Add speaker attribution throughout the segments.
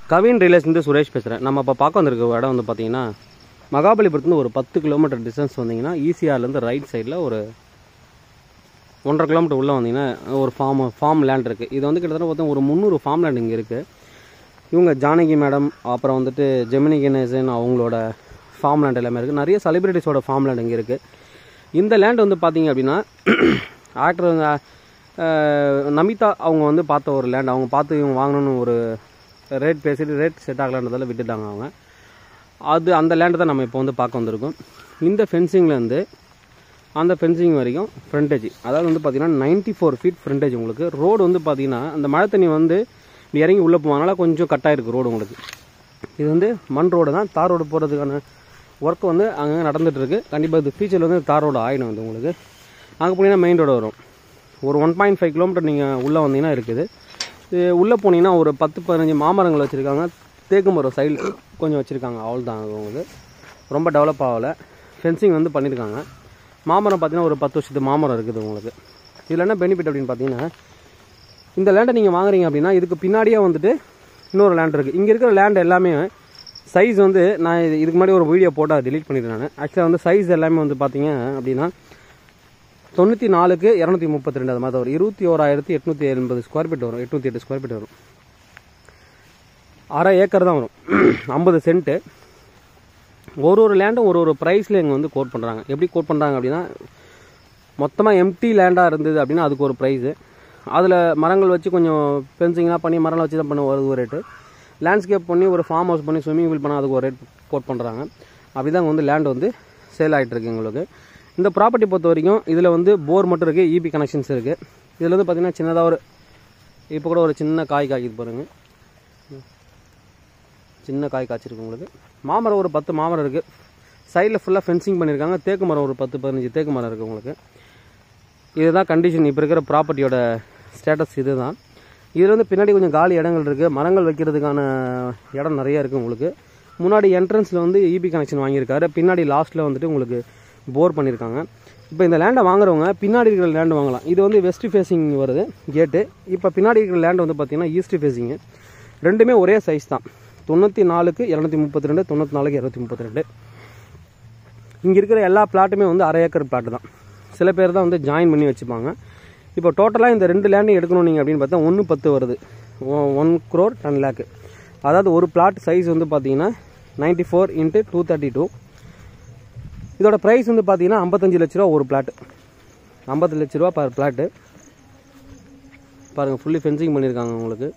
Speaker 1: கவின் ரியலேஷன் சுரேஷ் பேசுகிறேன் நம்ம இப்போ பார்க்க வந்திருக்க இடம் வந்து பார்த்தீங்கன்னா மகாபலிபுரத்துலேருந்து ஒரு பத்து கிலோமீட்டர் டிஸ்டன்ஸ் வந்தீங்கன்னா ஈசிஆர்லேருந்து ரைட் சைடில் ஒரு ஒன்றரை கிலோமீட்டர் உள்ளே வந்தீங்கன்னா ஒரு ஃபார்ம் ஃபார்ம் லேண்ட் இருக்குது இது வந்து கிட்டத்தட்ட பார்த்தா ஒரு முந்நூறு ஃபார்ம் லேண்ட் இங்கே இருக்குது இவங்க ஜானகி மேடம் அப்புறம் வந்துட்டு ஜெமினி கணேசன் அவங்களோட ஃபார்ம் லேண்ட் எல்லாமே இருக்குது நிறைய செலிபிரிட்டிஸோட ஃபார்ம் லேண்ட் இங்கே இருக்குது இந்த லேண்ட் வந்து பார்த்தீங்க அப்படின்னா ஆக்டர் நமிதா அவங்க வந்து பார்த்த ஒரு லேண்ட் அவங்க பார்த்து இவங்க வாங்கணும்னு ஒரு ரேட் பேசிட்டு ரேட் செட் ஆகலான்றதால விட்டுட்டாங்க அவங்க அது அந்த லேண்டை தான் நம்ம இப்போ வந்து பார்க்க வந்திருக்கோம் இந்த ஃபென்சிங்லேருந்து அந்த ஃபென்சிங் வரைக்கும் ஃப்ரண்டேஜ் அதாவது வந்து பார்த்தீங்கன்னா நைன்ட்டி ஃபோர் ஃபீட் ஃப்ரண்டேஜ் உங்களுக்கு ரோடு வந்து பார்த்தீங்கன்னா அந்த மழை தண்ணி வந்து இப்படி இறங்கி உள்ளே போவனால கொஞ்சம் கட்டாயிருக்கு ரோடு உங்களுக்கு இது வந்து மண் ரோடு தான் தார் ரோடு போகிறதுக்கான ஒர்க் வந்து அங்கங்கே நடந்துட்டு இருக்கு கண்டிப்பாக இது ஃபியூச்சரில் வந்து தார் ரோடு ஆகிடும் வந்து உங்களுக்கு அங்கே போனீங்கன்னா மெயின் ரோடு வரும் ஒரு ஒன் பாயிண்ட் ஃபைவ் கிலோமீட்டர் நீங்கள் உள்ளே வந்தீங்கன்னா இருக்குது இது உள்ளே போனீங்கன்னா ஒரு பத்து பதினஞ்சு மாமரங்கள் வச்சுருக்காங்க தேக்கு மரம் சைடில் கொஞ்சம் வச்சுருக்காங்க அவ்வளோதான் உங்களுக்கு ரொம்ப டெவலப் ஆகலை ஃபென்சிங் வந்து பண்ணியிருக்காங்க மாமரம் பார்த்தீங்கன்னா ஒரு பத்து வருஷத்து மாமரம் இருக்குது உங்களுக்கு இதில் என்ன பெனிஃபிட் அப்படின்னு பார்த்தீங்கன்னா இந்த லேண்டை நீங்கள் வாங்குறீங்க அப்படின்னா இதுக்கு பின்னாடியே வந்துட்டு இன்னொரு லேண்ட் இருக்குது இங்கே இருக்கிற லேண்ட் எல்லாமே சைஸ் வந்து நான் இது இதுக்கு முன்னாடி ஒரு வீடியோ போட்டால் delete பண்ணிட்டேன் நான் ஆக்சுவலாக வந்து சைஸ் எல்லாமே வந்து பார்த்தீங்க அப்படின்னா தொண்ணூற்றி நாலுக்கு இரநூத்தி முப்பத்தி ரெண்டு அது மாதிரி வரும் இருபத்தி ஓராயிரத்தி எட்நூற்றி எண்பது ஸ்கொயர் ஃபீட் வரும் எட்நூற்றி எட்டு ஸ்கொயர் ஃபீட் வரும் அரை ஏக்கர் தான் வரும் ஐம்பது சென்ட்டு ஒரு ஒரு லேண்டும் ஒரு ஒரு ப்ரைஸில் இங்கே வந்து கோட் பண்ணுறாங்க எப்படி கோட் பண்ணுறாங்க அப்படின்னா மொத்தமாக எம்டி லேண்டாக இருந்தது அப்படின்னா அதுக்கு ஒரு ப்ரைஸு அதில் மரங்கள் வச்சு கொஞ்சம் ஃபென்சிங்லாம் பண்ணி மரங்கள் வச்சு தான் பண்ண வருது ஒரு ரேட்டு லேண்ட்ஸ்கேப் பண்ணி ஒரு ஃபார்ம் ஹவுஸ் பண்ணி ஸ்விம்மிங் பூல் பண்ணால் அதுக்கு ஒரு ரேட் கோட் பண்ணுறாங்க அப்படி தான் வந்து லேண்ட் வந்து சேல் ஆகிட்டு இருக்கு எங்களுக்கு இந்த ப்ராப்பர்ட்டி பொறுத்த வரைக்கும் இதில் வந்து போர் மட்டும் இருக்குது இபி கனெக்ஷன்ஸ் இருக்குது இதில் வந்து பார்த்திங்கன்னா சின்னதாக ஒரு இப்போ கூட ஒரு சின்ன காய் காய்க்குது பாருங்க சின்ன காய் காய்ச்சிருக்கு உங்களுக்கு மாமரம் ஒரு பத்து மாமரம் இருக்குது சைடில் ஃபுல்லாக ஃபென்சிங் பண்ணியிருக்காங்க தேக்கு மரம் ஒரு பத்து பதினஞ்சு தேக்கு மரம் இருக்குது உங்களுக்கு இதுதான் கண்டிஷன் இப்போ இருக்கிற ப்ராப்பர்ட்டியோட ஸ்டேட்டஸ் இதுதான் இதில் வந்து பின்னாடி கொஞ்சம் காலி இடங்கள் இருக்குது மரங்கள் வைக்கிறதுக்கான இடம் நிறைய இருக்குது உங்களுக்கு முன்னாடி என்ட்ரன்ஸில் வந்து இபி கனெக்ஷன் வாங்கியிருக்காரு பின்னாடி லாஸ்ட்டில் வந்துட்டு உங்களுக்கு போர் பண்ணியிருக்காங்க இப்போ இந்த லேண்டை வாங்குறவங்க பின்னாடி இருக்கிற லேண்டு வாங்கலாம் இது வந்து வெஸ்ட் ஃபேஸிங் வருது கேட்டு இப்போ பின்னாடி இருக்கிற லேண்டு வந்து பார்த்தீங்கன்னா ஈஸ்ட் ஃபேஸிங்கு ரெண்டுமே ஒரே சைஸ் தான் தொண்ணூற்றி நாலுக்கு இரநூத்தி முப்பத்தி ரெண்டு தொண்ணூற்றி நாலுக்கு இரநூத்தி முப்பத்தி ரெண்டு இங்கே இருக்கிற எல்லா பிளாட்டுமே வந்து அரை ஏக்கர் பிளாட்டு தான் சில பேர் தான் வந்து ஜாயின் பண்ணி வச்சுப்பாங்க இப்போ டோட்டலாக இந்த ரெண்டு லேண்டையும் எடுக்கணும் நீங்கள் அப்படின்னு பார்த்தா ஒன்று பத்து வருது ஒன் க்ரோர் டென் லேக்கு அதாவது ஒரு பிளாட் சைஸ் வந்து பார்த்தீங்கன்னா ninety four into two thirty two இதோட ப்ரைஸ் வந்து பார்த்தீங்கன்னா ஐம்பத்தஞ்சு லட்ச ரூபா ஒரு பிளாட் ஐம்பது லட்ச ரூபா பர் பிளாட்டு பாருங்கள் ஃபுல்லி ஃபென்சிங் பண்ணியிருக்காங்க உங்களுக்கு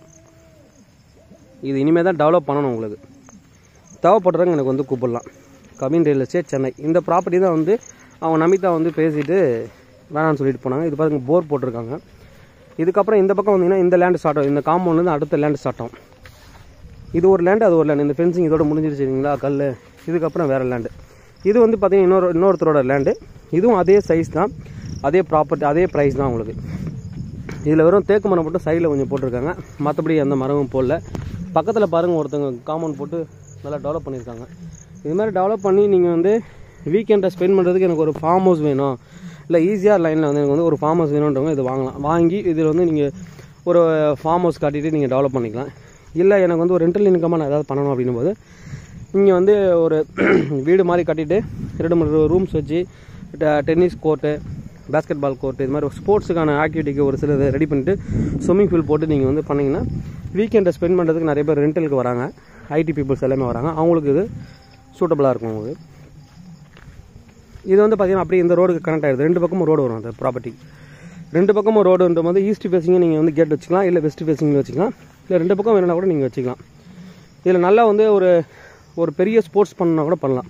Speaker 1: இது இனிமேல் தான் டெவலப் பண்ணணும் உங்களுக்கு தேவைப்படுறவங்க எனக்கு வந்து கூப்பிடலாம் கவின் ரியல் எஸ்டேட் சென்னை இந்த ப்ராப்பர்ட்டி தான் வந்து அவங்க நமிதா வந்து பேசிட்டு வேணாம்னு சொல்லிட்டு போனாங்க இது பாருங்க போர் போட்டிருக்காங்க இதுக்கப்புறம் இந்த பக்கம் வந்தீங்கன்னா இந்த லேண்ட் ஸ்டார்ட் ஆகும் இந்த காம்பவுண்ட்லேருந்து அடுத்த லேண்ட் ஸ்டார்ட் ஆகும் இது ஒரு லேண்டு அது ஒரு லேண்டு இந்த ஃபென்சிங் இதோட முடிஞ்சிருச்சுங்களா கல் இதுக்கப்புறம் வேறு லேண்டு இது வந்து பார்த்தீங்கன்னா இன்னொரு இன்னொருத்தரோட லேண்டு இதுவும் அதே சைஸ் தான் அதே ப்ராப்பர்ட்டி அதே ப்ரைஸ் தான் உங்களுக்கு இதில் வெறும் தேக்கு மரம் மட்டும் சைடில் கொஞ்சம் போட்டிருக்காங்க மற்றபடி எந்த மரமும் போடல பக்கத்தில் பாருங்கள் ஒருத்தவங்க காம்பவுண்ட் போட்டு நல்லா டெவலப் பண்ணியிருக்காங்க இது மாதிரி டெவலப் பண்ணி நீங்கள் வந்து வீக்கெண்டை ஸ்பெண்ட் பண்ணுறதுக்கு எனக்கு ஒரு ஃபார்ம் ஹவுஸ் வேணும் இல்லை ஈஸியாக லைனில் வந்து எனக்கு வந்து ஒரு ஃபார்ம் ஹவுஸ் வேணுன்றவங்க இது வாங்கலாம் வாங்கி இதில் வந்து நீங்கள் ஒரு ஃபார்ம் ஹவுஸ் கட்டிட்டு நீங்கள் டெவலப் பண்ணிக்கலாம் இல்லை எனக்கு வந்து ஒரு ரெண்டல் இன்கமாக நான் ஏதாவது பண்ணணும் அப்படின்னும் போது இங்கே வந்து ஒரு வீடு மாதிரி கட்டிட்டு ரெண்டு மூணு ரூம்ஸ் வச்சு tennis court basketball court இது மாதிரி ஸ்போர்ட்ஸுக்கான ஆக்டிவிட்டிக்கு ஒரு சில ரெடி பண்ணிட்டு ஸ்விம்மிங் பூல் போட்டு நீங்கள் வந்து பண்ணிங்கன்னா வீக்கெண்டை ஸ்பெண்ட் பண்ணுறதுக்கு நிறைய பேர் ரெண்டலுக்கு வராங்க ஐடி பீப்புள்ஸ் எல்லாமே வராங்க அவங்களுக்கு இது சூட்டபுளாக இருக்கும் உங்களுக்கு இது வந்து பார்த்தீங்கன்னா அப்படியே இந்த ரோடுக்கு கனெக்ட் ஆகிடுது ரெண்டு பக்கமும் ரோடு வரும் அந்த ப்ராப்பர்ட்டி ரெண்டு பக்கமும் ரோடுன்ற போது ஈஸ்ட் ஃபேஸிங்கை நீங்கள் வந்து கேட் வச்சுக்கலாம் இல்லை வெஸ்ட் ஃபேஸிங் வச்சுக்கலாம் இல்லை ரெண்டு பக்கம் வேணும்னா கூட நீங்கள் வச்சுக்கலாம் இதில் நல்லா வந்து ஒரு ஒரு பெரிய ஸ்போர்ட்ஸ் பண்ணால் கூட பண்ணலாம்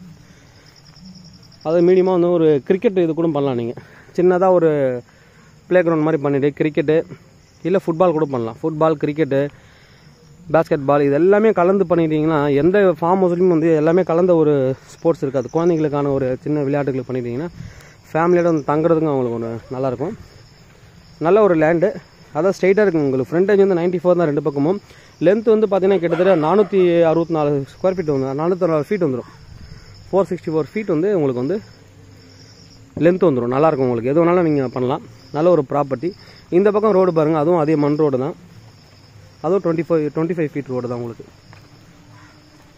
Speaker 1: அது மீடியமாக வந்து ஒரு கிரிக்கெட் இது கூட பண்ணலாம் நீங்கள் சின்னதாக ஒரு ப்ளே கிரவுண்ட் மாதிரி பண்ணிவிட்டு கிரிக்கெட்டு இல்லை ஃபுட்பால் கூட பண்ணலாம் ஃபுட்பால் கிரிக்கெட்டு பேஸ்கெட் பால் இது எல்லாமே கலந்து பண்ணிட்டீங்கன்னா எந்த ஃபார்ம் ஹவுஸ்லையும் வந்து எல்லாமே கலந்த ஒரு ஸ்போர்ட்ஸ் இருக்காது குழந்தைங்களுக்கான ஒரு சின்ன விளையாட்டுகள் பண்ணிட்டீங்கன்னா ஃபேமிலியோட வந்து தங்குறதுக்கும் அவங்களுக்கு ஒரு நல்லாயிருக்கும் நல்ல ஒரு லேண்டு அதான் ஸ்ட்ரைட்டாக இருக்குங்க உங்களுக்கு ஃப்ரண்டேஜ் வந்து நைன்ட்டி ஃபோர் தான் ரெண்டு பக்கமும் லென்த் வந்து பார்த்தீங்கன்னா கிட்டத்தட்ட நானூற்றி அறுபத்தி நாலு ஸ்கொயர் ஃபீட் வந்து நானூற்றி நாலு ஃபீட் வந்துடும் ஃபோர் சிக்ஸ்டி ஃபோர் ஃபீட் வந்து உங்களுக்கு வந்து லென்த் வந்துடும் நல்லாயிருக்கும் உங்களுக்கு எது வேணாலும் நீங்கள் பண்ணலாம் நல்ல ஒரு ப்ராப்பர்ட்டி இந்த பக்கம் ரோடு பாருங்கள் அதுவும் அதே மண் ரோடு தான் அதுவும் twenty five twenty five feet road தான் உங்களுக்கு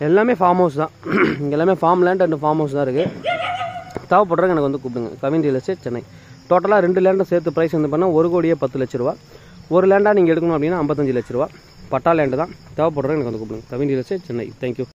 Speaker 1: எல்லாமே ஃபார்ம் ஹவுஸ் தான் இங்கே எல்லாமே farm land and farm house தான் இருக்குது தேவைப்படுறவங்க எனக்கு வந்து கூப்பிடுங்க கவின் ரியல் எஸ்டேட் சென்னை டோட்டலாக ரெண்டு லேண்டும் சேர்த்து ப்ரைஸ் வந்து பண்ணால் ஒரு கோடியே பத்து லட்ச ரூபா ஒரு லேண்டாக நீங்கள் எடுக்கணும் அப்படின்னா ஐம்பத்தஞ்சு லட்ச ரூபா பட்டா லேண்டு தான் தேவைப்படுறவங்க எனக்கு வந்து கூப்பிடுங்க Kavin real estate Chennai thank you